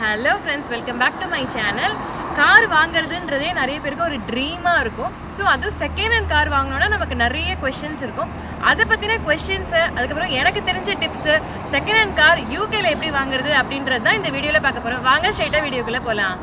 Hello friends welcome back to my channel car வாங்குறதுன்றதே நிறைய பேருக்கு ஒரு ட்ரீமாக இருக்கும் ஸோ அதுவும் செகண்ட் ஹேண்ட் கார் வாங்கினோன்னா நமக்கு நிறைய கொஷின்ஸ் இருக்கும் அதை பற்றின கொஷின்ஸு அதுக்கப்புறம் எனக்கு தெரிஞ்ச டிப்ஸு செகண்ட் ஹேண்ட் கார் யூகேல எப்படி வாங்குறது அப்படின்றது தான் இந்த வீடியோவில் பார்க்க போகிறோம் வாங்க ஸ்ட்ரைட்டாக வீடியோக்குள்ளே போகலாம்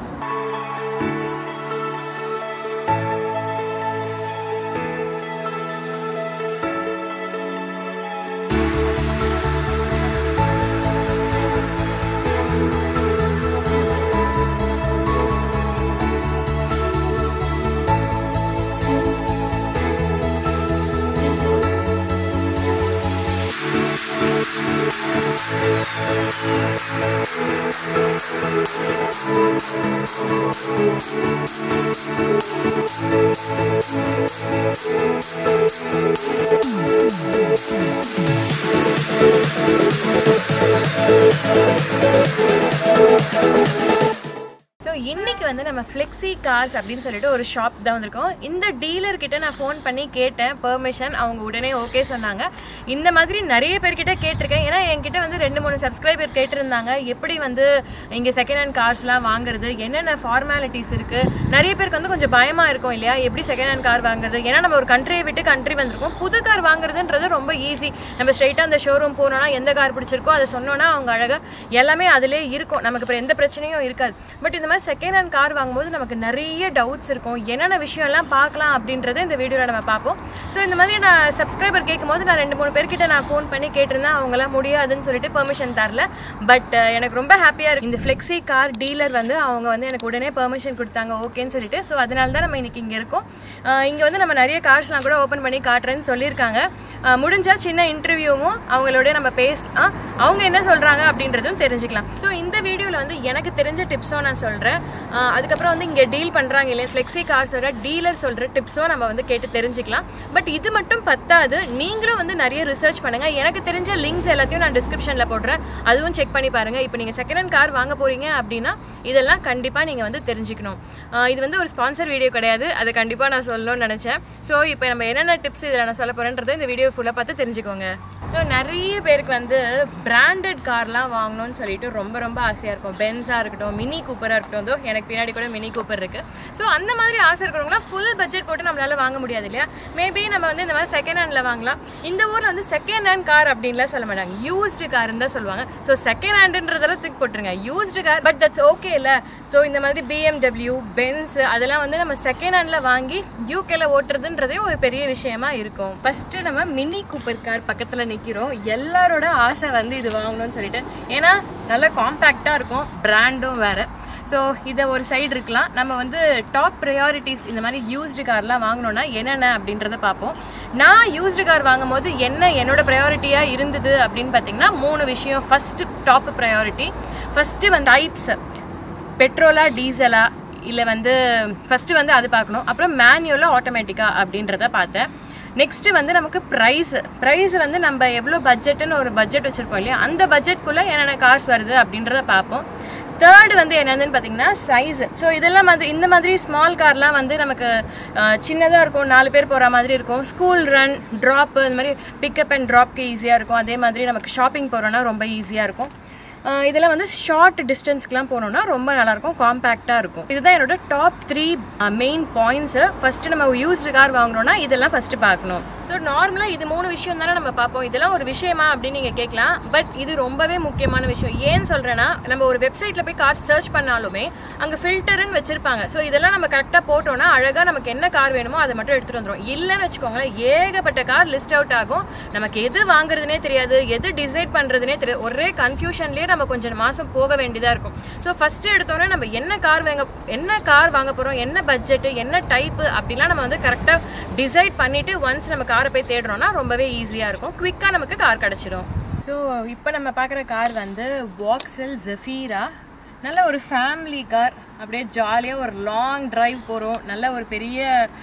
ஸோ இன்னைக்கு வந்து நம்ம ஃப்ளெக்ஸி கார்ஸ் அப்படின்னு சொல்லிட்டு ஒரு ஷாப் தான் வந்திருக்கோம் இந்த டீலர் கிட்ட நான் ஃபோன் பண்ணி கேட்டேன் பெர்மிஷன் அவங்க உடனே ஓகே சொன்னாங்க இந்த மாதிரி நிறைய பேர்கிட்ட கேட்டிருக்கேன் ஏன்னா என்கிட்ட வந்து ரெண்டு மூணு சப்ஸ்கிரைபர் கேட்டிருந்தாங்க எப்படி வந்து இங்கே செகண்ட் ஹேண்ட் கார்ஸ்லாம் வாங்குறது என்னென்ன ஃபார்மாலிட்டிஸ் இருக்குது நிறைய பேருக்கு வந்து கொஞ்சம் பயமாக இருக்கும் இல்லையா எப்படி செகண்ட் ஹேண்ட் கார் வாங்குறது ஏன்னா நம்ம ஒரு கண்ட்ரியை விட்டு கண்ட்ரி வந்திருக்கோம் புது கார் வாங்குறதுன்றது ரொம்ப ஈஸி நம்ம ஸ்ட்ரைட்டாக அந்த ஷோரூம் போனோம்னா எந்த கார் பிடிச்சிருக்கோ அதை சொன்னோன்னா அவங்க அழகாக எல்லாமே அதிலே இருக்கும் நமக்கு இப்போ எந்த பிரச்சனையும் இருக்காது பட் இந்த மாதிரி செகண்ட் ஹேண்ட் கார் வாங்கும்போது நமக்கு நிறைய டவுட்ஸ் இருக்கும் என்னென்ன விஷயம்லாம் பார்க்கலாம் அப்படின்றத இந்த வீடியோவில் நம்ம பார்ப்போம் ஸோ இந்த மாதிரி நான் சப்ஸ்கிரைபர் கேட்கும்போது நான் ரெண்டு மூணு பேர்கிட்ட நான் ஃபோன் பண்ணி கேட்டிருந்தேன் அவங்களாம் முடியாதுன்னு சொல்லிட்டு பெர்மிஷன் தரல பட் எனக்கு ரொம்ப ஹாப்பியாக இருக்கு இந்த ஃப்ளெக்ஸி கார் டீலர் வந்து அவங்க வந்து எனக்கு உடனே பெர்மிஷன் கொடுத்தாங்க ஓகேன்னு சொல்லிட்டு ஸோ அதனால தான் நம்ம இன்னைக்கு இங்கே இருக்கோம் இங்கே வந்து நம்ம நிறைய கார்ஸ்லாம் கூட ஓப்பன் பண்ணி காட்டுறேன்னு சொல்லியிருக்காங்க அஹ் முடிஞ்சா சின்ன இன்டர்வியூவும் அவங்களோட நம்ம பேசலாம் அவங்க என்ன சொல்கிறாங்க அப்படின்றதும் தெரிஞ்சுக்கலாம் ஸோ இந்த வீடியோவில் வந்து எனக்கு தெரிஞ்ச டிப்ஸும் நான் சொல்கிறேன் அதுக்கப்புறம் வந்து இங்கே டீல் பண்ணுறாங்க இல்லையா ஃப்ளெக்ஸி கார்ஸோட டீலர் சொல்கிற டிப்ஸும் நம்ம வந்து கேட்டு தெரிஞ்சுக்கலாம் பட் இது மட்டும் பத்தாது நீங்களும் வந்து நிறைய ரிசர்ச் பண்ணுங்கள் எனக்கு தெரிஞ்ச லிங்க்ஸ் எல்லாத்தையும் நான் டிஸ்கிரிப்ஷனில் போடுறேன் அதுவும் செக் பண்ணி பாருங்கள் இப்போ நீங்கள் செகண்ட் ஹேண்ட் கார் வாங்க போகிறீங்க அப்படின்னா இதெல்லாம் கண்டிப்பாக நீங்கள் வந்து தெரிஞ்சுக்கணும் ஆஹ் இது வந்து ஒரு ஸ்பான்சர் வீடியோ கிடையாது அது கண்டிப்பாக நான் சொல்லணும்னு நினச்சேன் ஸோ இப்போ நம்ம என்னென்ன டிப்ஸ் இதில் நான் சொல்ல போகிறேன்றதை இந்த வீடியோ ஃபுல்லாக பார்த்து தெரிஞ்சுக்கோங்க ஸோ நிறைய பேருக்கு வந்து பிராண்டட் கார்லாம் வாங்கணும்னு சொல்லிட்டு ரொம்ப ரொம்ப ஆசையாக இருக்கும் பென்ஸாக இருக்கட்டும் மினி கூப்பராக இருக்கட்டும் தோ எனக்கு பின்னாடி கூட மினி கூப்பர் இருக்குது ஸோ அந்த மாதிரி ஆசை இருக்கிறவங்களாம் ஃபுல் பட்ஜெட் போட்டு நம்மளால வாங்க முடியாது இல்லையா மேபி நம்ம வந்து இந்த மாதிரி செகண்ட் ஹேண்டில் வாங்கலாம் இந்த ஊரில் வந்து செகண்ட் ஹேண்ட் கார் அப்படின்லாம் சொல்ல மாட்டாங்க யூஸ்டு கார்னு தான் சொல்லுவாங்க ஸோ செகண்ட் ஹேண்டுன்றதெல்லாம் தூக்கி போட்டுருங்க used car but that's okay இல்லை ஸோ இந்த மாதிரி பிஎம்டபிள்யூ பென்ஸ் அதெல்லாம் வந்து நம்ம செகண்ட் ஹேண்டில் வாங்கி யூகேல ஓட்டுறதுன்றதே ஒரு பெரிய விஷயமா இருக்கும் ஃபஸ்ட்டு நம்ம மினி கூப்பர் கார் பக்கத்தில் நிற்கிறோம் எல்லாரோட ஆசை வந்து இது வாங்கணும்னு சொல்லிட்டு ஏன்னா நல்லா காம்பேக்டாக இருக்கும் பிராண்டும் வேறு ஸோ இதை ஒரு சைடு இருக்கலாம் நம்ம வந்து டாப் ப்ரையாரிட்டிஸ் இந்த மாதிரி யூஸ்டு கார்லாம் வாங்கணும்னா என்னென்ன அப்படின்றத பார்ப்போம் நான் யூஸ்டு கார் வாங்கும் போது என்ன என்னோட ப்ரையாரிட்டியாக இருந்தது அப்படின்னு பார்த்தீங்கன்னா மூணு விஷயம் ஃபஸ்ட்டு டாப் ப்ரையாரிட்டி ஃபஸ்ட்டு வந்து டைப்ஸ் பெட்ரோலா டீசலா இல்லை வந்து ஃபஸ்ட்டு வந்து அது பார்க்கணும் அப்புறம் மேனுவலாக ஆட்டோமேட்டிக்கா அப்படின்றத பார்த்தேன் நெக்ஸ்ட்டு வந்து நமக்கு ப்ரைஸ் ப்ரைஸ் வந்து நம்ம எவ்வளோ பட்ஜெட்டுன்னு ஒரு பட்ஜெட் வச்சுருப்போம் இல்லையா அந்த பட்ஜெட்குள்ளே என்னென்ன கார்ஸ் வருது அப்படின்றத பார்ப்போம் தேர்டு வந்து என்னதுன்னு பார்த்தீங்கன்னா சைஸ் ஸோ இதெல்லாம் மாதிரி இந்த மாதிரி ஸ்மால் கார்லாம் வந்து நமக்கு சின்னதாக இருக்கும் நாலு பேர் போகிற மாதிரி இருக்கும் ஸ்கூல் ரன் ட்ராப்பு இந்த மாதிரி பிக்கப் அண்ட் ட்ராப்க்கு ஈஸியாக இருக்கும் அதே மாதிரி நமக்கு ஷாப்பிங் போகிறோன்னா ரொம்ப ஈஸியாக இருக்கும் ஆஹ் இதெல்லாம் வந்து ஷார்ட் டிஸ்டன்ஸ்க்குலாம் போனோம்னா ரொம்ப நல்லாயிருக்கும் காம்பேக்டாக இருக்கும் இதுதான் என்னோட top three main points first நம்ம யூஸ்டு கார் வாங்குறோம்னா இதெல்லாம் ஃபஸ்ட்டு பார்க்கணும் ஸோ நார்மலாக இது மூணு விஷயம் தானே நம்ம பார்ப்போம் இதெல்லாம் ஒரு விஷயமா அப்படின்னு நீங்கள் கேட்கலாம் பட் இது ரொம்பவே முக்கியமான விஷயம் ஏன்னு சொல்கிறேன்னா நம்ம ஒரு வெப்சைட்டில் போய் கார் சர்ச் பண்ணாலுமே அங்கே ஃபில்டர்னு வச்சுருப்பாங்க ஸோ இதெல்லாம் நம்ம கரெக்டாக போட்டோம்னா அழகாக நமக்கு என்ன கார் வேணுமோ அதை மட்டும் எடுத்துகிட்டு வந்துடும் இல்லைன்னு வச்சுக்கோங்களேன் ஏகப்பட்ட கார் லிஸ்ட் அவுட் ஆகும் நமக்கு எது வாங்குறதுனே தெரியாது எது டிசைட் பண்ணுறதுனே தெரியாது ஒரே கன்ஃபியூஷன்லேயே நம்ம கொஞ்சம் மாதம் போக வேண்டியதாக இருக்கும் ஸோ ஃபஸ்ட்டு எடுத்தோன்னே நம்ம என்ன கார் வாங்க என்ன கார் வாங்க போகிறோம் என்ன பட்ஜெட்டு என்ன டைப்பு அப்படிலாம் நம்ம வந்து கரெக்டாக டிசைட் பண்ணிவிட்டு ஒன்ஸ் நம்ம காரை போய் தேடுறோம்னா ரொம்பவே ஈஸியாக இருக்கும் குவிக்காக நமக்கு கார் கிடச்சிடும் ஸோ இப்போ நம்ம பார்க்குற கார் வந்து வாக்ஸல் ஜெஃபீரா நல்ல ஒரு ஃபேமிலி கார் அப்படியே ஜாலியாக ஒரு லாங் டிரைவ் போகிறோம் நல்ல ஒரு பெரிய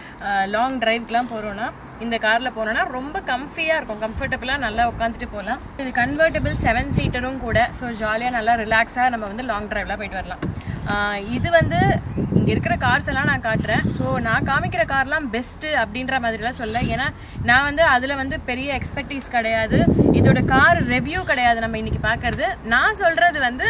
லாங் டிரைவ்க்கெலாம் போகிறோன்னா இந்த காரில் போனோன்னா ரொம்ப கம்ஃபியாக இருக்கும் கம்ஃபர்டபுளாக நல்லா உட்காந்துட்டு போகலாம் இது கன்வெர்ட்டபிள் செவன் சீட்டரும் கூட ஸோ ஜாலியாக நல்லா ரிலாக்ஸாக நம்ம வந்து லாங் டிரைவ்லாம் போயிட்டு வரலாம் ஆஹ் இது வந்து இங்கே இருக்கிற கார்ஸ் எல்லாம் நான் காட்டுறேன் ஸோ நான் காமிக்கிற கார்லாம் பெஸ்ட்டு அப்படின்ற மாதிரிலாம் சொல்ல ஏன்னா நான் வந்து அதில் வந்து பெரிய எக்ஸ்பர்டீஸ் கிடையாது இதோட கார் ரெவ்யூ கிடையாது நம்ம இன்னைக்கு பார்க்கறது நான் சொல்கிறது வந்து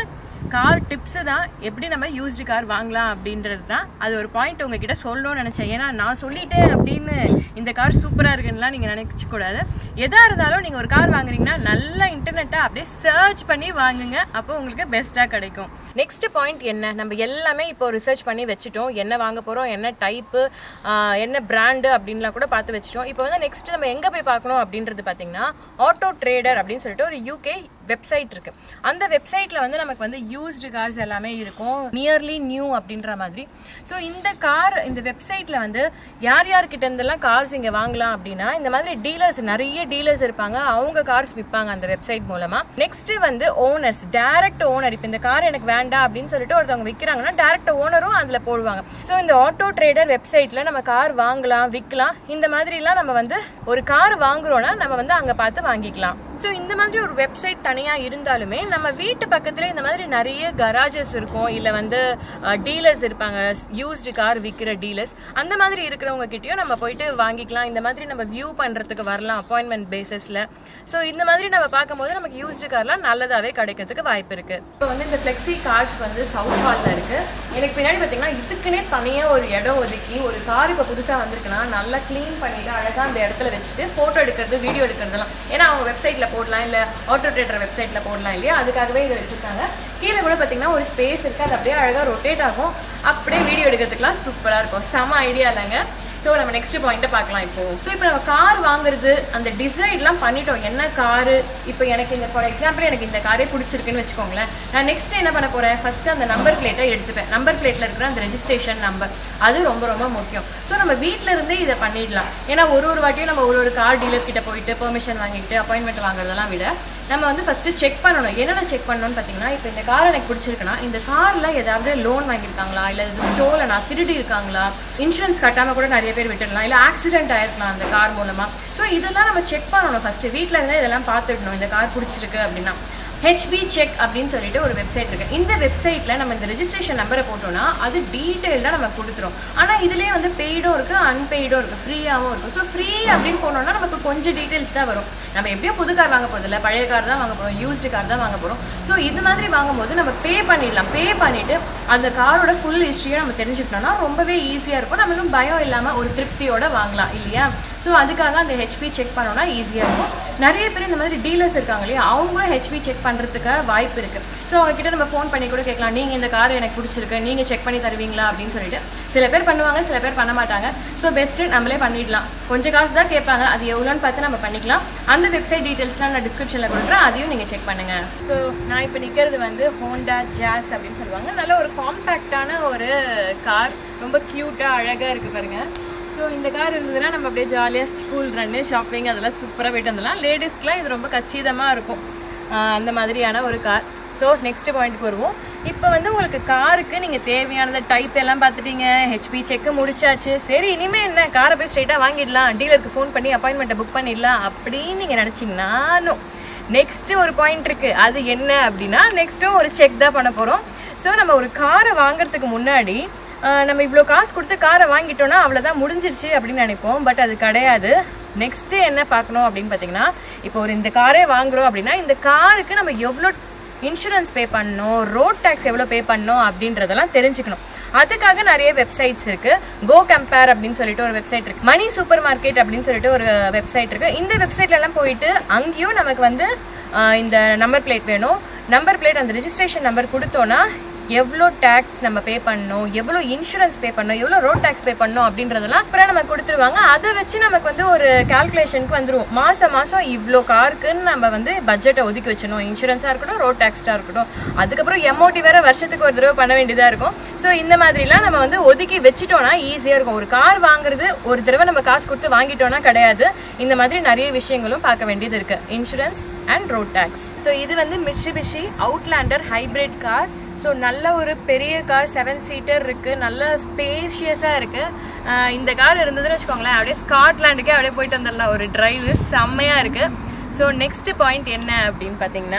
கார் டிப்ஸு தான் எப்படி நம்ம யூஸ்டு கார் வாங்கலாம் அப்படின்றது தான் அது ஒரு பாயிண்ட் உங்ககிட்ட சொல்லணும்னு நினச்சேன் ஏன்னா நான் சொல்லிட்டேன் அப்படின்னு இந்த கார் சூப்பராக இருக்குன்னுலாம் நீங்கள் நினைக்க கூடாது எதாக இருந்தாலும் நீங்கள் ஒரு கார் வாங்குறீங்கன்னா நல்லா இன்டர்நெட்டை அப்படியே சர்ச் பண்ணி வாங்குங்க அப்போ உங்களுக்கு பெஸ்ட்டாக கிடைக்கும் நெக்ஸ்ட் பாயிண்ட் என்ன நம்ம எல்லாமே இப்போ ரிசர்ச் பண்ணி வச்சுட்டோம் என்ன வாங்க போகிறோம் என்ன டைப்பு என்ன பிராண்டு அப்படின்லாம் கூட பார்த்து வச்சுட்டோம் இப்போ வந்து நெக்ஸ்ட் நம்ம எங்கே போய் பார்க்கணும் அப்படின்றது பார்த்தீங்கன்னா ஆட்டோ ட்ரேடர் அப்படின்னு சொல்லிட்டு ஒரு யூகே வெப்சைட் இருக்கு அந்த வெப்சைட்ல வந்து நமக்கு வந்து யூஸ்டு கார்ஸ் எல்லாமே இருக்கும் நியர்லி நியூ அப்படின்ற மாதிரி ஸோ இந்த கார் இந்த வெப்சைட்ல வந்து யார் யார்கிட்ட இருந்தெல்லாம் கார்ஸ் இங்க வாங்கலாம் அப்படின்னா இந்த மாதிரி டீலர்ஸ் நிறைய டீலர்ஸ் இருப்பாங்க அவங்க கார்ஸ் விற்பாங்க அந்த வெப்சைட் மூலமா நெக்ஸ்ட் வந்து ஓனர்ஸ் டைரக்ட் ஓனர் இப்போ இந்த கார் எனக்கு வேண்டாம் அப்படின்னு சொல்லிட்டு ஒருத்தவங்க விற்கிறாங்கன்னா டைரக்ட் ஓனரும் அதுல போடுவாங்க ஸோ இந்த ஆட்டோ ட்ரேடர் வெப்சைட்ல நம்ம கார் வாங்கலாம் விற்கலாம் இந்த மாதிரிலாம் நம்ம வந்து ஒரு கார் வாங்குறோம்னா நம்ம வந்து அங்க பார்த்து வாங்கிக்கலாம் ஸோ இந்த மாதிரி ஒரு வெப்சைட் தனியாக இருந்தாலுமே நம்ம வீட்டு பக்கத்தில் இந்த மாதிரி நிறைய கராஜஸ் இருக்கும் இல்லை வந்து டீலர்ஸ் இருப்பாங்க யூஸ்டு கார் விற்கிற டீலர்ஸ் அந்த மாதிரி இருக்கிறவங்க கிட்டயும் நம்ம போயிட்டு வாங்கிக்கலாம் இந்த மாதிரி நம்ம வியூ பண்ணுறதுக்கு வரலாம் அப்பாயின்மெண்ட் பேசிஸில் ஸோ இந்த மாதிரி நம்ம பார்க்கும்போது நமக்கு யூஸ்டு கார்லாம் நல்லதாகவே கிடைக்கிறதுக்கு வாய்ப்பு இருக்குது இப்போ வந்து இந்த ஃப்ளெக்ஸி கார்ஸ் வந்து சவுத் ஹாலில் இருக்குது எனக்கு பின்னாடி பார்த்தீங்கன்னா இதுக்குன்னே தனியாக ஒரு இடம் ஒதுக்கி ஒரு கார் இப்போ புதுசாக வந்திருக்குன்னா நல்லா க்ளீன் பண்ணிட்டு அழகாக அந்த இடத்துல வச்சுட்டு ஃபோட்டோ எடுக்கிறது வீடியோ எடுக்கிறதுலாம் ஏன்னா அவங்க வெப்சைட்டில் போடலாம் இல்லை ஆட்டோ ட்ரேடர் வெப்சைட்டில் போடலாம் இல்லையா அதுக்காகவே இதை வச்சுருக்காங்க கீழே கூட பார்த்தீங்கன்னா ஒரு ஸ்பேஸ் இருக்குது அது அப்படியே அழகாக ரொட்டேட் ஆகும் அப்படியே வீடியோ எடுக்கிறதுக்குலாம் சூப்பராக இருக்கும் செம ஐடியா இல்லைங்க ஸோ நம்ம நெக்ஸ்ட் பாயிண்ட்டை பார்க்கலாம் இப்போ ஸோ இப்போ நம்ம கார் வாங்குறது அந்த டிசைட்லாம் பண்ணிட்டோம் என்ன காரு இப்போ எனக்கு இந்த ஃபார் எக்ஸாம்பிள் எனக்கு இந்த காரே பிடிச்சிருக்குன்னு வச்சுக்கோங்களேன் நான் நெக்ஸ்ட் என்ன பண்ண போகிறேன் ஃபர்ஸ்ட் அந்த நம்பர் பிளேட்டை எடுத்துப்பேன் நம்பர் பிளேட்டில் இருக்கிற அந்த ரெஜிஸ்ட்ரேஷன் நம்பர் அது ரொம்ப ரொம்ப முக்கியம் ஸோ நம்ம வீட்டில் இருந்தே இதை பண்ணிடலாம் ஏன்னா ஒரு ஒரு வாட்டியும் நம்ம ஒரு ஒரு கார் டீலர் கிட்ட போயிட்டு பெர்மிஷன் வாங்கிட்டு அப்பாயின்மெண்ட் வாங்குறதெல்லாம் விட நம்ம வந்து ஃபஸ்ட்டு செக் பண்ணணும் என்னென்ன செக் பண்ணணும்னு பார்த்தீங்கன்னா இப்போ இந்த கார் எனக்கு பிடிச்சிருக்குன்னா இந்த காரில் ஏதாவது லோன் வாங்கியிருக்காங்களா இல்லை இது ஸ்டோவில் நான் திருடி இருக்காங்களா இன்சூரன்ஸ் கட்டாமல் கூட நிறைய பேர் விட்டுடலாம் இல்லை ஆக்சிடென்ட் ஆயிருக்கலாம் அந்த கார் மூலமாக ஸோ இதெல்லாம் நம்ம செக் பண்ணணும் ஃபஸ்ட்டு வீட்டில் இருந்தே இதெல்லாம் பார்த்துடணும் இந்த கார் பிடிச்சிருக்கு அப்படின்னா ஹெச்பி செக் அப்படின்னு சொல்லிட்டு ஒரு வெப்சைட் இருக்கு இந்த வெப்சைட்ல நம்ம இந்த ரெஜிஸ்ட்ரேஷன் நம்பரை போட்டோம்னா அது டீட்டெயில்டாக நம்ம கொடுத்துரும் ஆனால் இதுலேயே வந்து பெய்டும் இருக்கு அன்பெய்டும் இருக்கு ஃப்ரீயாகவும் இருக்கும் ஸோ ஃப்ரீ அப்படின்னு போனோம்னா நமக்கு கொஞ்சம் டீட்டெயில்ஸ் தான் வரும் நம்ம எப்படியும் புது கார் வாங்க போதில்ல பழைய கார் தான் வாங்க போகிறோம் யூஸ்டு கார் தான் வாங்க போகிறோம் ஸோ இது மாதிரி வாங்கும்போது நம்ம பே பண்ணிடலாம் பே பண்ணிட்டு அந்த காரோட ஃபுல் ஹிஸ்ட்ரியை நம்ம தெரிஞ்சுக்கிட்டோம்னா ரொம்பவே ஈஸியாக இருக்கும் நம்மளும் பயம் இல்லாமல் ஒரு திருப்தியோட வாங்கலாம் இல்லையா ஸோ அதுக்காக அந்த ஹெச்பி செக் பண்ணோம்னா ஈஸியாக இருக்கும் நிறைய பேர் இந்த மாதிரி டீலர்ஸ் இருக்காங்க இல்லையா அவங்களும் ஹெச்பி செக் பண்ணுறதுக்கு வாய்ப்பு இருக்குது ஸோ அவங்ககிட்ட நம்ம ஃபோன் பண்ணி கூட கேட்கலாம் நீங்கள் இந்த கார் எனக்கு பிடிச்சிருக்கு நீங்கள் செக் பண்ணி தருவீங்களா அப்படின்னு சொல்லிட்டு சில பேர் பண்ணுவாங்க சில பேர் பண்ண மாட்டாங்க ஸோ பெஸ்ட்டு நம்மளே பண்ணிடலாம் கொஞ்சம் காசு தான் கேட்பாங்க அது எவ்வளோன்னு பார்த்து நம்ம பண்ணிக்கலாம் அந்த வெப்சைட் டீட்டெயில்ஸ்லாம் நான் டிஸ்கிரிப்ஷனில் கொடுக்குறேன் அதையும் நீங்கள் செக் பண்ணுங்கள் ஸோ நான் இப்போ நிற்கிறது வந்து ஹோண்டா ஜாஸ் அப்படின்னு சொல்லுவாங்க நல்ல ஒரு காம்பேக்டான ஒரு கார் ரொம்ப க்யூட்டாக அழகாக இருக்குது பாருங்கள் ஸோ இந்த கார் இருந்ததுன்னா நம்ம அப்படியே ஜாலியாக ஸ்கூல் ரன்னு ஷாப்பிங் அதெல்லாம் சூப்பராக போயிட்டு வந்துடலாம் லேடிஸ்க்குலாம் இது ரொம்ப கச்சிதமாக இருக்கும் ஆஹ் அந்த மாதிரியான ஒரு கார் ஸோ நெக்ஸ்ட் பாயிண்ட்க்கு வருவோம் இப்போ வந்து உங்களுக்கு காருக்கு நீங்கள் தேவையானது டைப் எல்லாம் பார்த்துட்டீங்க ஹெச்பி செக்கு முடிச்சாச்சு சரி இனிமேல் என்ன காரை போய் ஸ்ட்ரைட்டாக வாங்கிடலாம் டீலருக்கு ஃபோன் பண்ணி அப்பாயின்மெண்ட்டை புக் பண்ணிடலாம் அப்படின்னு நீங்கள் நினச்சிங்கன்னா no. நெக்ஸ்ட் ஒரு பாயிண்ட் இருக்கு அது என்ன அப்படின்னா நெக்ஸ்ட்டும் ஒரு செக் தான் பண்ண போகிறோம் ஸோ நம்ம ஒரு காரை வாங்குறதுக்கு முன்னாடி ஆஹ் நம்ம இவ்வளோ காசு கொடுத்து காரை வாங்கிட்டோம்னா அவ்வளோதான் முடிஞ்சிருச்சு அப்படின்னு நினைப்போம் பட் அது கிடையாது நெக்ஸ்ட்டு என்ன பார்க்கணும் அப்படின்னு பார்த்தீங்கன்னா இப்போ ஒரு இந்த காரே வாங்குறோம் அப்படின்னா இந்த காருக்கு நம்ம எவ்வளோ இன்சூரன்ஸ் பே பண்ணணும் ரோட் டேக்ஸ் எவ்வளோ பே பண்ணணும் அப்படின்றதெல்லாம் தெரிஞ்சுக்கணும் அதுக்காக நிறைய வெப்சைட்ஸ் இருக்கு கோ கம்பேர் அப்படின்னு சொல்லிட்டு ஒரு வெப்சைட் இருக்கு மணி சூப்பர் மார்க்கெட் அப்படின்னு சொல்லிட்டு ஒரு வெப்சைட் இருக்கு இந்த வெப்சைட்ல எல்லாம் போயிட்டு அங்கேயும் நமக்கு வந்து ஆஹ் இந்த நம்பர் பிளேட் வேணும் நம்பர் பிளேட் அந்த ரெஜிஸ்ட்ரேஷன் நம்பர் கொடுத்தோன்னா எவ்வளோ டேக்ஸ் நம்ம பே பண்ணணும் எவ்வளோ இன்சூரன்ஸ் பே பண்ணணும் எவ்வளோ ரோட் டேக்ஸ் பே பண்ணணும் அப்படின்றதெல்லாம் அப்புறம் நமக்கு கொடுத்துருவாங்க அதை வச்சு நமக்கு வந்து ஒரு கால்குலேஷனுக்கு வந்துரும் மாதம் மாதம் இவ்வளோ காருக்குன்னு நம்ம வந்து பட்ஜெட்டை ஒதுக்கி வச்சணும் இன்சூரன்ஸாக இருக்கட்டும் ரோட் டேக்ஸ்டாக இருக்கட்டும் அதுக்கப்புறம் எம்ஓடி வேற வருஷத்துக்கு ஒரு தடவை பண்ண வேண்டியதாக இருக்கும் ஸோ இந்த மாதிரிலாம் நம்ம வந்து ஒதுக்கி வச்சுட்டோம்னா ஈஸியாக இருக்கும் ஒரு கார் வாங்குறது ஒரு தடவை நம்ம காசு கொடுத்து வாங்கிட்டோம்னா கிடையாது இந்த மாதிரி நிறைய விஷயங்களும் பார்க்க வேண்டியது இருக்கு insurance and road tax so இது வந்து Mitsubishi Outlander hybrid car so நல்ல ஒரு பெரிய கார் செவன் சீட்டர் இருக்குது நல்ல ஸ்பேஷியஸாக இருக்குது இந்த கார் இருந்ததுன்னு வச்சுக்கோங்களேன் அப்படியே ஸ்காட்லாண்டுக்கே அப்படியே போயிட்டு வந்துடலாம் ஒரு டிரைவு செம்மையாக இருக்குது ஸோ நெக்ஸ்ட் பாயிண்ட் என்ன அப்படின்னு பார்த்தீங்கன்னா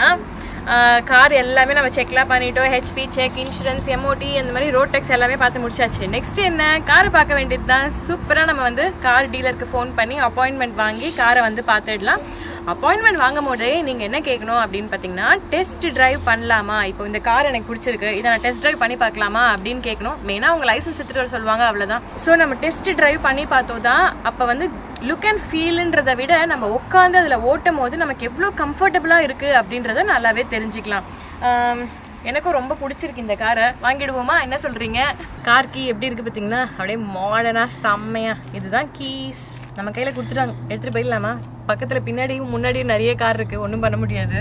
கார் எல்லாமே நம்ம செக்லாம் பண்ணிட்டோம் ஹெச்பி செக் இன்சூரன்ஸ் எம்ஓடி அந்த மாதிரி ரோட் டேக்ஸ் எல்லாமே பார்த்து முடிச்சாச்சு நெக்ஸ்ட் என்ன கார் பார்க்க வேண்டியது தான் சூப்பராக நம்ம வந்து கார் டீலருக்கு ஃபோன் பண்ணி அப்பாயின்மெண்ட் வாங்கி காரை வந்து பார்த்துடலாம் அப்பாயின்மெண்ட் வாங்கும் போதே நீங்கள் என்ன கேட்கணும் அப்படின்னு பார்த்தீங்கன்னா டெஸ்ட் டிரைவ் பண்ணலாமா இப்போ இந்த கார் எனக்கு பிடிச்சிருக்கு இதை நான் டெஸ்ட் டிரைவ் பண்ணி பார்க்கலாமா அப்படின்னு கேட்கணும் மெயினாக அவங்க லைசன்ஸ் எடுத்துகிட்டு வர சொல்லுவாங்க அவ்வளோதான் ஸோ நம்ம டெஸ்ட் டிரைவ் பண்ணி பார்த்தோம் தான் அப்போ வந்து லுக் அண்ட் ஃபீலுன்றதை விட நம்ம உட்காந்து அதில் ஓட்டும் போது நமக்கு எவ்வளோ கம்ஃபர்டபுளாக இருக்குது அப்படின்றத நல்லாவே தெரிஞ்சுக்கலாம் ஆம், எனக்கும் ரொம்ப பிடிச்சிருக்கு இந்த காரை வாங்கிடுவோமா என்ன சொல்கிறீங்க கார் கீ எப்படி இருக்குது பார்த்தீங்களா அப்படியே மாடர்னாக செம்மையாக இதுதான் கீஸ் நம்ம கையில் கொடுத்துட்டாங்க எடுத்துகிட்டு போயிடலாமா பக்கத்தில் பின்னாடியும் முன்னாடியும் நிறைய கார் இருக்குது ஒன்றும் பண்ண முடியாது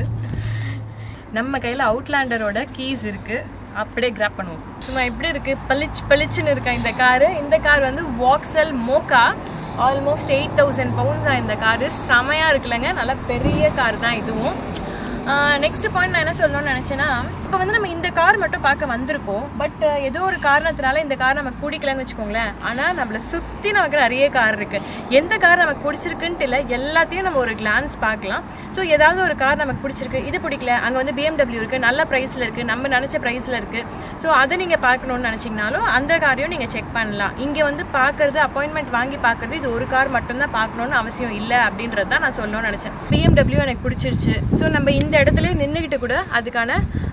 நம்ம கையில் அவுட்லாண்டரோட கீஸ் இருக்குது அப்படியே கிராப் பண்ணுவோம் சும்மா எப்படி இருக்குது பளிச் பளிச்சுன்னு இருக்கா இந்த காரு இந்த கார் வந்து Vauxhall Mokka almost eight thousand பவுண்ட்ஸாக இந்த காரு செமையாக இருக்குல்லங்க நல்லா பெரிய கார் தான் இதுவும் நெக்ஸ்ட் பாயிண்ட் நான் என்ன சொல்லணும்னு நினச்சேன்னா இப்போ வந்து நம்ம இந்த கார் மட்டும் பார்க்க வந்திருக்கோம் பட் ஏதோ ஒரு காரணத்தினால இந்த கார் நமக்கு பிடிக்கலன்னு வச்சுக்கோங்களேன் ஆனால் நம்மளை சுற்றி நமக்கு நிறைய கார் இருக்குது எந்த கார் நமக்கு பிடிச்சிருக்குன்ட்டு இல்லை எல்லாத்தையும் நம்ம ஒரு கிளான்ஸ் பார்க்கலாம் ஸோ ஏதாவது ஒரு கார் நமக்கு பிடிச்சிருக்கு இது பிடிக்கல அங்கே வந்து BMW இருக்குது நல்ல ப்ரைஸில் இருக்குது நம்ம நினச்ச ப்ரைஸில் இருக்குது ஸோ அதை நீங்கள் பார்க்கணுன்னு நினச்சிங்கனாலும் அந்த காரையும் நீங்கள் செக் பண்ணலாம் இங்கே வந்து பார்க்குறது அப்பாயின்மெண்ட் வாங்கி பார்க்குறது இது ஒரு கார் மட்டும்தான் பார்க்கணுன்னு அவசியம் இல்லை அப்படின்றது தான் நான் சொல்லணும்னு நினச்சேன் BMW எனக்கு பிடிச்சிருச்சு ஸோ நம்ம இந்த இடத்துல நின்றுக்கிட்டு கூட அதுக்கான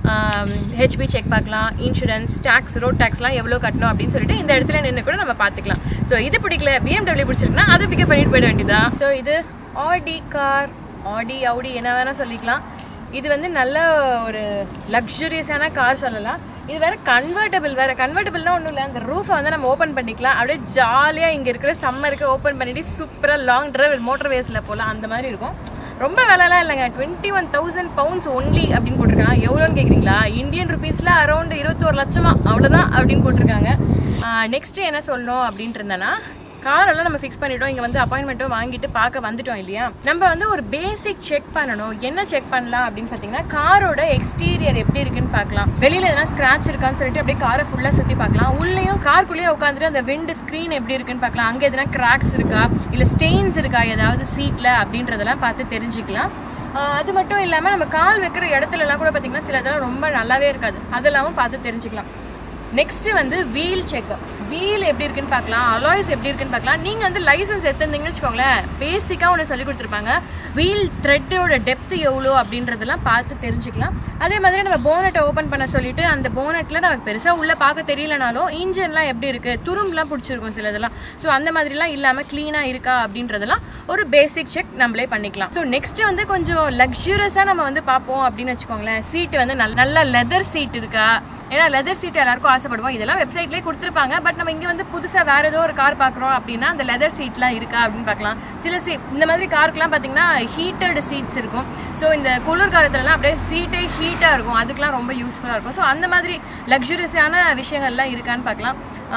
ஹெச்பி செக் பார்க்கலாம் இன்சூரன்ஸ் டேக்ஸ் ரோட் டேக்ஸ்லாம் எவ்வளோ கட்டணும் அப்படின்னு சொல்லிட்டு இந்த இடத்துல நின்று கூட நம்ம பார்த்துக்கலாம் ஸோ இது பிடிக்கல BMW பிடிச்சிருக்குன்னா அதை பிக்கப் பண்ணிட்டு போயிட வேண்டியதா ஸோ இது ஆடி கார் ஆடி அவுடி என்ன வேணால் சொல்லிக்கலாம் இது வந்து நல்ல ஒரு லக்ஸுரியஸான கார் சொல்லலாம் இது வேற கன்வெர்டபிள் வேற கன்வெர்டபிள்னா ஒன்றும் இல்லை அந்த ரூஃபை வந்து நம்ம ஓப்பன் பண்ணிக்கலாம் அப்படியே ஜாலியாக இங்கே இருக்கிற சம்மருக்கு ஓப்பன் பண்ணிட்டு சூப்பராக லாங் டிரைவ் மோட்டர் வேஸில் போகலாம் அந்த மாதிரி இருக்கும் ரொம்ப விலைலாம் இல்லைங்க twenty one thousand pounds only அப்படின்னு போட்டிருக்காங்க எவ்வளோன்னு கேட்குறீங்களா இந்தியன் ருபீஸில் அரௌண்ட் இருபத்தோரு லட்சமா அவ்வளோதான் அப்படின்னு போட்டிருக்காங்க நெக்ஸ்ட் என்ன சொல்லணும் அப்படின்ட்டு இருந்தேன்னா காரெல்லாம் நம்ம ஃபிக்ஸ் பண்ணிட்டோம் இங்கே வந்து அப்பாயின்மெண்ட்டும் வாங்கிட்டு பார்க்க வந்துட்டோம் இல்லையா நம்ம வந்து ஒரு பேசிக் செக் பண்ணணும் என்ன செக் பண்ணலாம் அப்படின்னு பார்த்தீங்கன்னா காரோட எக்ஸ்டீரியர் எப்படி இருக்குன்னு பார்க்கலாம் வெளியில எதனா ஸ்க்ராட்ச் இருக்கான்னு சொல்லிட்டு அப்படியே காரை ஃபுல்லாக சுற்றி பார்க்கலாம் உள்ளேயும் காருக்குள்ளேயே உட்காந்துட்டு அந்த விண்டு ஸ்க்ரீன் எப்படி இருக்குன்னு பார்க்கலாம் அங்கே எதனா கிராக்ஸ் இருக்கா இல்லை ஸ்டெயின்ஸ் இருக்கா ஏதாவது சீட்டில் அப்படின்றதெல்லாம் பார்த்து தெரிஞ்சுக்கலாம் ஆஹ் அது மட்டும் இல்லாமல் நம்ம கால் வைக்கிற இடத்துலலாம் கூட பார்த்தீங்கன்னா சில இதெல்லாம் ரொம்ப நல்லாவே இருக்காது அதெல்லாமும் பார்த்து தெரிஞ்சுக்கலாம் நெக்ஸ்ட் வந்து வீல் செக் வீல் எப்படி இருக்குன்னு பார்க்கலாம் அலாய்ஸ் எப்படி இருக்குன்னு பார்க்கலாம் நீங்கள் வந்து லைசன்ஸ் எடுத்திருந்தீங்கன்னு வச்சுக்கோங்களேன் பேசிக்காக ஒன்று சொல்லி கொடுத்துருப்பாங்க வீல் த்ரெட்டோட டெப்த் எவ்வளோ அப்படின்றதெல்லாம் பார்த்து தெரிஞ்சுக்கலாம் அதே மாதிரி நம்ம போனட்டை ஓப்பன் பண்ண சொல்லிட்டு அந்த போனட்டில் நமக்கு பெருசாக உள்ளே பார்க்க தெரியலனாலும் இன்ஜின்லாம் எப்படி இருக்குது துரும்புலாம் பிடிச்சிருக்கும் சில இதெல்லாம் ஸோ அந்த மாதிரிலாம் இல்லாமல் க்ளீனாக இருக்கா அப்படின்றதெல்லாம் ஒரு பேசிக் செக் நம்மளே பண்ணிக்கலாம் ஸோ நெக்ஸ்ட் வந்து கொஞ்சம் லக்ஸூரியஸாக நம்ம வந்து பார்ப்போம் அப்படின்னு வச்சுக்கோங்களேன் சீட்டு வந்து நல்ல நல்ல லெதர் சீட் இருக்கா ஏன்னா லெதர் சீட் எல்லாருக்கும் ஆசைப்படுவோம் இதெல்லாம் வெப்சைட்லேயே கொடுத்துருப்பாங்க பட் நம்ம இங்கே வந்து புதுசாக வேறு ஏதோ ஒரு கார் பார்க்குறோம் அப்படின்னா அந்த லெதர் சீட்லாம் இருக்கா அப்படின்னு பார்க்கலாம் சில சீ இந்த மாதிரி காருக்குலாம் பார்த்தீங்கன்னா ஹீட்டட் சீட்ஸ் இருக்கும் ஸோ இந்த குளிர் காலத்துலலாம் அப்படியே சீட்டே ஹீட்டாக இருக்கும் அதுக்கெலாம் ரொம்ப யூஸ்ஃபுல்லாக இருக்கும் ஸோ அந்த மாதிரி லக்ஸுரியஸான விஷயங்கள்லாம் இருக்கான்னு பார்க்கலாம்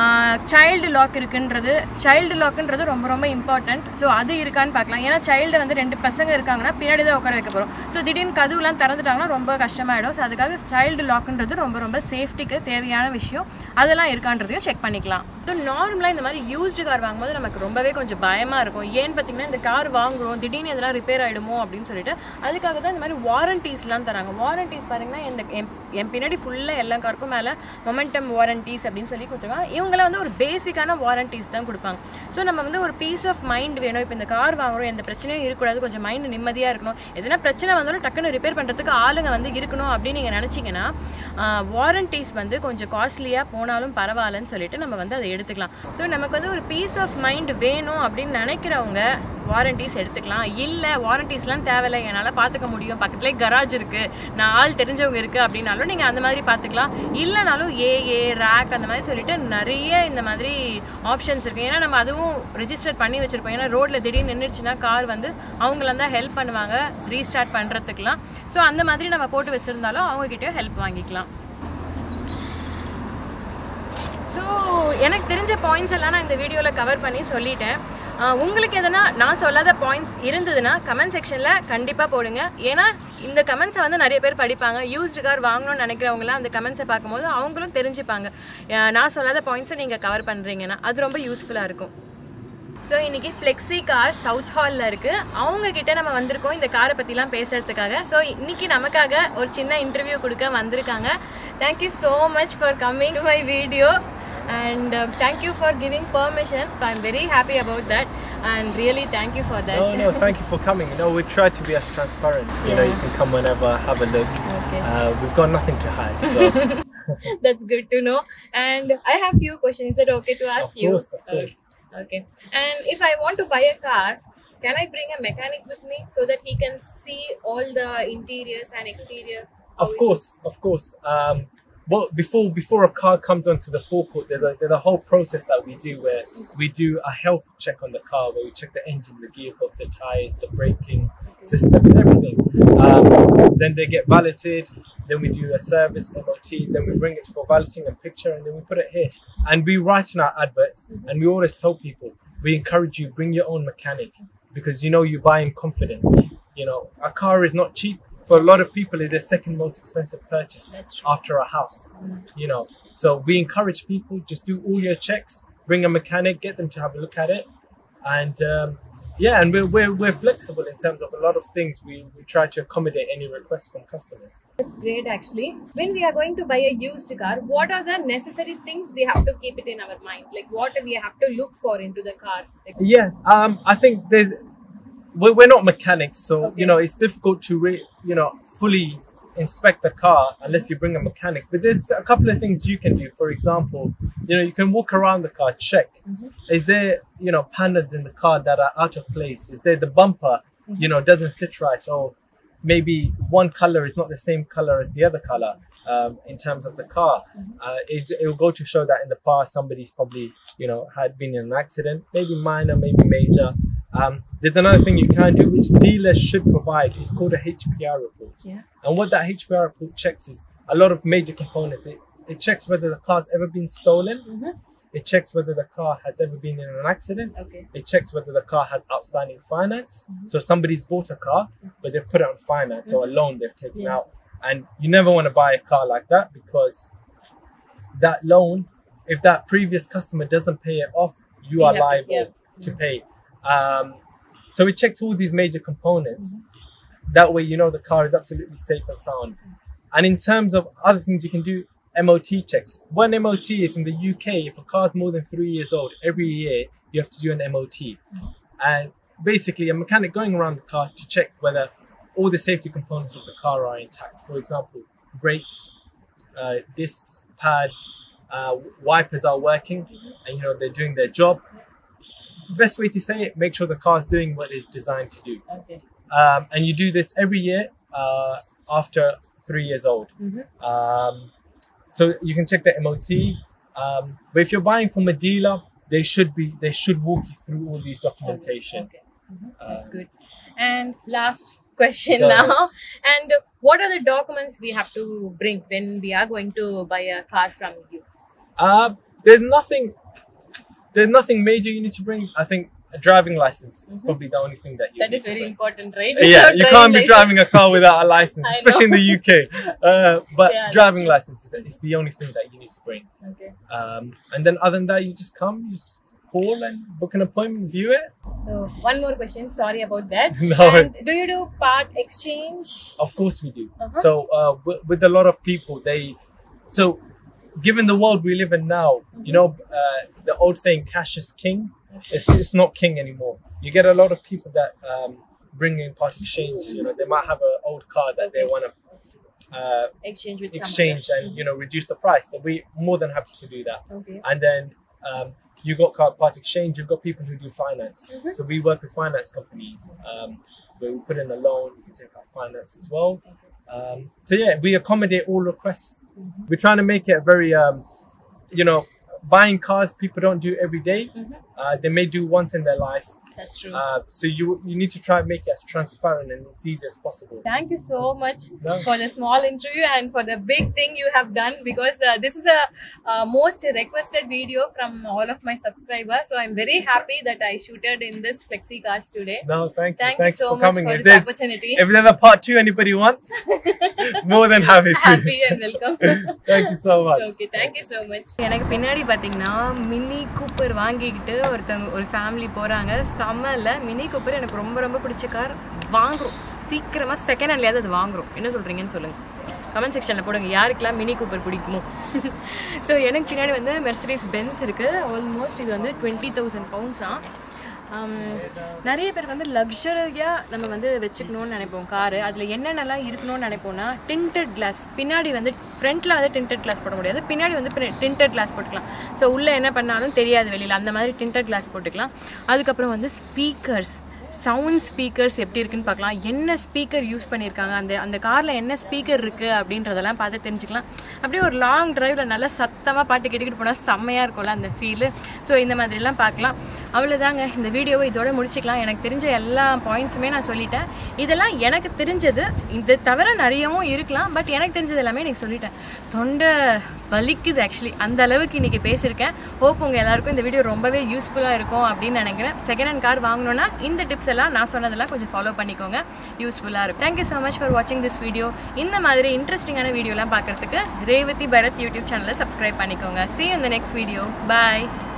சைல்டு லாக் இருக்குன்றது சைல்டு லாக்குன்றது ரொம்ப ரொம்ப இம்பார்ட்டன்ட் ஸோ அது இருக்கான்னு பார்க்கலாம் ஏன்னா சைல்டு வந்து ரெண்டு பசங்க இருக்காங்கன்னா பின்னாடி தான் உட்கார வைக்க போகிறோம் ஸோ திடீர்னு கதவுலாம் திறந்துட்டாங்கன்னா ரொம்ப கஷ்டமாயிடும் ஸோ அதுக்காக சைல்டு லாக்குன்றது ரொம்ப ரொம்ப சேஃப்டிக்கு தேவையான விஷயம் அதெல்லாம் இருக்கான்றதையும் செக் பண்ணிக்கலாம் ஸோ நார்மலாக இந்த மாதிரி யூஸ்டு கார் வாங்கும்போது நமக்கு ரொம்பவே கொஞ்சம் பயமாக இருக்கும் ஏன்னு பார்த்தீங்கன்னா இந்த கார் வாங்குறோம் திடீர்னு எதனா ரிப்பேர் ஆகிடுமோ அப்படின்னு சொல்லிட்டு அதுக்காக தான் இந்த மாதிரி வாரண்டிஸ்லாம் தராங்க வாரண்டிஸ் பாருங்கன்னா இந்த என் என் பின்னாடி ஃபுல்லாக எல்லா காருக்கும் மேலே மொமெண்டம் வாரண்டிஸ் அப்படின்னு சொல்லி கொடுத்துருக்காங்க இவங்களாம் வந்து ஒரு பேசிக்கான வாரண்டிஸ் தான் கொடுப்பாங்க ஸோ நம்ம வந்து ஒரு பீஸ் ஆஃப் மைண்ட் வேணும் இப்போ இந்த கார் வாங்குறோம் எந்த பிரச்சனையும் இருக்கக்கூடாது கொஞ்சம் மைண்ட் நிம்மதியாக இருக்கணும் எதனா பிரச்சனை வந்தாலும் டக்குன்னு ரிப்பேர் பண்ணுறதுக்கு ஆளுங்க வந்து இருக்கணும் அப்படின்னு நீங்கள் நினச்சிங்கன்னா வாரண்டிஸ் வந்து கொஞ்சம் காஸ்ட்லியாக போனாலும் பரவாயில்லன்னு சொல்லிட்டு நம்ம வந்து அதை எடுத்துக்கலாம் ஸோ நமக்கு வந்து ஒரு பீஸ் ஆஃப் மைண்ட் வேணும் அப்படின்னு நினைக்கிறவங்க வாரண்டிஸ் எடுத்துக்கலாம் இல்லை வாரண்டிஸ்லாம் தேவையில்லை என்னால் பார்த்துக்க முடியும் பக்கத்துலேயே கராஜ் இருக்குது நான் ஆள் தெரிஞ்சவங்க இருக்குது அப்படின்னாலும் நீங்கள் அந்த மாதிரி பார்த்துக்கலாம் இல்லைனாலும் ஏஏ ரேக் அந்த மாதிரி சொல்லிட்டு நிறைய இந்த மாதிரி ஆப்ஷன்ஸ் இருக்குது ஏன்னா நம்ம அதுவும் ரெஜிஸ்டர் பண்ணி வச்சுருப்போம் ஏன்னா ரோட்டில் திடீர்னு நின்றுச்சுன்னா கார் வந்து அவங்களாம் தான் ஹெல்ப் பண்ணுவாங்க ரீஸ்டார்ட் பண்ணுறதுக்குலாம் ஸோ அந்த மாதிரி நம்ம போட்டு வச்சுருந்தாலும் அவங்கக்கிட்டயும் ஹெல்ப் வாங்கிக்கலாம் ஸோ எனக்கு தெரிஞ்ச பாயிண்ட்ஸ் எல்லாம் நான் இந்த வீடியோவில் கவர் பண்ணி சொல்லிட்டேன் ஆஹ் உங்களுக்கு எதனா நான் சொல்லாத பாயிண்ட்ஸ் இருந்ததுன்னா கமெண்ட் செக்ஷனில் கண்டிப்பாக போடுங்க ஏன்னா இந்த கமெண்ட்ஸை வந்து நிறைய பேர் படிப்பாங்க யூஸ்டு கார் வாங்கணும்னு நினைக்கிறவங்களாம் அந்த கமெண்ட்ஸை பார்க்கும்போது அவங்களும் தெரிஞ்சுப்பாங்க ஆஹ் நான் சொல்லாத பாயிண்ட்ஸை நீங்கள் கவர் பண்ணுறீங்கன்னா அது ரொம்ப யூஸ்ஃபுல்லாக இருக்கும் ஸோ இன்னைக்கு ஃப்ளெக்ஸி கார் சவுத் ஹாலில் இருக்குது அவங்க கிட்ட நம்ம வந்திருக்கோம் இந்த காரை பற்றிலாம் பேசுறதுக்காக ஸோ இன்னைக்கு நமக்காக ஒரு சின்ன இன்டர்வியூ கொடுக்க வந்திருக்காங்க thank you so much for coming to my video and thank you for giving permission I am very happy about that and really thank you for that No, no, thank you for coming. You know, we try to be as transparent. You know, you Yeah. can come whenever, have a look. Okay. Uh, we've got nothing to hide. So, That's good to know. And I have few questions. Is it okay to ask Of you? course, of course. Okay. okay. And if I want to buy a car, can I bring a mechanic with me so that he can see all the interiors and exterior? of course, of course. Um, well, before before a car comes onto the forecourt, there's a, there's a whole process that we do where we do a health check on the car, where we check the engine, the gearbox, the tires, the braking systems, everything. Um, then they get validated. Then we do a service MOT. Then we bring it for validating and picture, and then we put it here. And we write in our adverts, and we always tell people we encourage you bring your own mechanic because you know you buy in confidence. You know, a car is not cheap. For a lot of people, it's their second most expensive purchase That's true. after a house. You know, so we encourage people just do all your checks, bring a mechanic, get them to have a look at it, and um, yeah, and we're, we're we're flexible in terms of a lot of things. We we try to accommodate any requests from customers. Great, actually. When we are going to buy a used car, what are the necessary things we have to keep it in our mind? Like what we have to look for into the car? Like, Yeah, um, I think there's we're, we're not mechanics, so Okay. you know it's difficult to re- you know fully inspect the car unless you bring a mechanic. But there's a couple of things you can do. For example, you know you can walk around the car, check Mhm. is there you know panels in the car that are out of place? Is there the bumper you know doesn't sit right, or maybe one color is not the same color as the other color? Um, in terms of the car, uh, it, it will go to show that in the past somebody's probably you know had been in an accident, maybe minor, maybe major. Um, there's another thing you can do, which dealers should provide. It's called a HPR report. Yeah. And what that HPR report checks is a lot of major components. It, it checks whether the car's ever been stolen. Mhm. It checks whether the car has ever been in an accident. Okay. It checks whether the car has outstanding finance. So somebody's bought a car, but they've put it on finance or a loan they've taken Yeah. out. And you never want to buy a car like that because that loan, if that previous customer doesn't pay it off, you We are have to- liable yeah. to pay. Um, so it checks all these major components. Mm-hmm. That way, you know the car is absolutely safe and sound. And in terms of other things you can do, MOT checks. One MOT is in the UK. If a car is more than three years old, every year you have to do an MOT. And basically, a mechanic going around the car to check whether all the safety components of the car are intact. For example, brakes, uh, discs, pads, uh, wipers are working, and you know they're doing their job. It's the best way to say it. Make sure the car's doing what it's designed to do. Okay. Um, and you do this every year uh, after three years old. Mhm. Um, so you can check the MOT. Um, but if you're buying from a dealer, they should be they should walk you through all these documentation. Okay. Mhm. Uh, That's good. And last question Go ahead. now. And what are the documents we have to bring when we are going to buy a car from you? Uh, there's nothing there's nothing major you need to bring. I think a driving license is Mhm. probably the only thing that you That need is to very bring. important, right? yeah, Without you can't be license- driving a car without a license, I especially in the UK. Uh, but Yeah, that's driving true. license is, is the only thing that you need to bring. Okay. Um, and then other than that, you just come, you just call and book an appointment, view it. So one more question. Sorry about that. No. And do you do part exchange? Of course we do. Uh-huh. So uh, with, with a lot of people, they so given the world we live in now, you know, uh, the old saying "cash is king." It's, it's not king anymore. You get a lot of people that um, bring in part exchange. You know, they might have an old car that they Okay. want to uh, Exchange with exchange and you know reduce the price. So we more than happy to do that. someone. Okay. And then um, you got car part exchange. You've got people who do finance. Mhm. So we work with finance companies um, where we put in a loan. We can take out finance as well. Um, so yeah, we accommodate all requests. Mhm. We're trying to make it very, um, you know, buying cars people don't do every day. Mhm. Uh, they may do once in their life. That's true. Uh, so you you need to try and make it as transparent and as easy as possible. Thank you so much No. for the small interview and for the big thing you have done because uh, this is a uh, most requested video from all of my subscribers. So I'm very happy that I shooted in this flexi cars today. No, thank you. Thank Thanks you so for much coming. for if this there's opportunity. if there's a part two anybody wants, more than happy to. happy and welcome. Thank you so much. Okay thank you so much எனக்கு பின்னாடி பார்த்தீங்கன்னா mini Cooper வாங்கிக்கிட்டு ஒருத்தவங்க ஒரு family போகிறாங்க செம்மல mini Cooper எனக்கு ரொம்ப ரொம்ப பிடிச்ச கார் வாங்குறோம் சீக்கிரமாக செகண்ட் ஹேண்ட்லேயாவது அது வாங்குறோம் என்ன சொல்கிறீங்கன்னு சொல்லுங்கள் கமெண்ட் செக்ஷனில் போடுங்க யாருக்கெல்லாம் மினி கூப்பர் பிடிக்குமோ ஸோ எனக்கு பின்னாடி வந்து மெர்சடிஸ் பென்ஸ் இருக்குது ஆல்மோஸ்ட் இது வந்து டுவெண்ட்டி தௌசண்ட் பவுண்ட்ஸாக ஆம், நிறைய பேருக்கு வந்து லக்ஸரியாக நம்ம வந்து வச்சுக்கணும்னு நினைப்போம் காரு அதில் என்னென்னலாம் இருக்கணும்னு நினைப்போம்னா டிண்டட் கிளாஸ் பின்னாடி வந்து ஃப்ரண்ட்டில் வந்து டிண்டட் கிளாஸ் போட முடியாது பின்னாடி வந்து டிண்டட் கிளாஸ் போட்டுக்கலாம் ஸோ உள்ளே என்ன பண்ணாலும் தெரியாது வெளியில் அந்த மாதிரி டிண்டட் கிளாஸ் போட்டுக்கலாம் அதுக்கப்புறம் வந்து ஸ்பீக்கர்ஸ் சவுண்ட் ஸ்பீக்கர்ஸ் எப்படி இருக்குன்னு பார்க்கலாம் என்ன ஸ்பீக்கர் யூஸ் பண்ணியிருக்காங்க அந்த அந்த காரில் என்ன ஸ்பீக்கர் இருக்குது அப்படின்றதெல்லாம் பார்த்து தெரிஞ்சுக்கலாம் அப்படியே ஒரு லாங் டிரைவில் நல்லா சத்தமாக பாட்டு கேட்டுக்கிட்டு போனால் செம்மையாக இருக்கும்ல அந்த ஃபீலு ஸோ இந்த மாதிரிலாம் பார்க்கலாம் அவ்வளோதாங்க இந்த வீடியோவை இதோட முடிச்சுக்கலாம் எனக்கு தெரிஞ்ச எல்லா பாயிண்ட்ஸுமே நான் சொல்லிட்டேன் இதெல்லாம் எனக்கு தெரிஞ்சது இது தவிர நிறையவும் இருக்கலாம் பட் எனக்கு தெரிஞ்சது எல்லாமே எனக்கு சொல்லிட்டேன் தொண்டை வலிக்குது ஆக்சுவலி அந்த அளவுக்கு இன்றைக்கி பேசியிருக்கேன் ஹோப் உங்கள் எல்லாருக்கும் இந்த வீடியோ ரொம்பவே யூஸ்ஃபுல்லாக இருக்கும் அப்படின்னு நினைக்கிறேன் செகண்ட் ஹேண்ட் கார் வாங்கணுன்னா இந்த டிப்ஸ் எல்லாம் நான் சொன்னதெல்லாம் கொஞ்சம் ஃபாலோ பண்ணிக்கோங்க யூஸ்ஃபுல்லாக இருக்கும் தேங்க்யூ ஸோ மச் ஃபார் வாட்சிங் திஸ் வீடியோ இந்த மாதிரி இன்ட்ரெஸ்டிங்கான வீடியோலாம் பார்க்குறதுக்கு ரேவதி பரத் யூடியூப் சேனலை சப்ஸ்கிரைப் பண்ணிக்கோங்க see you in the next video bye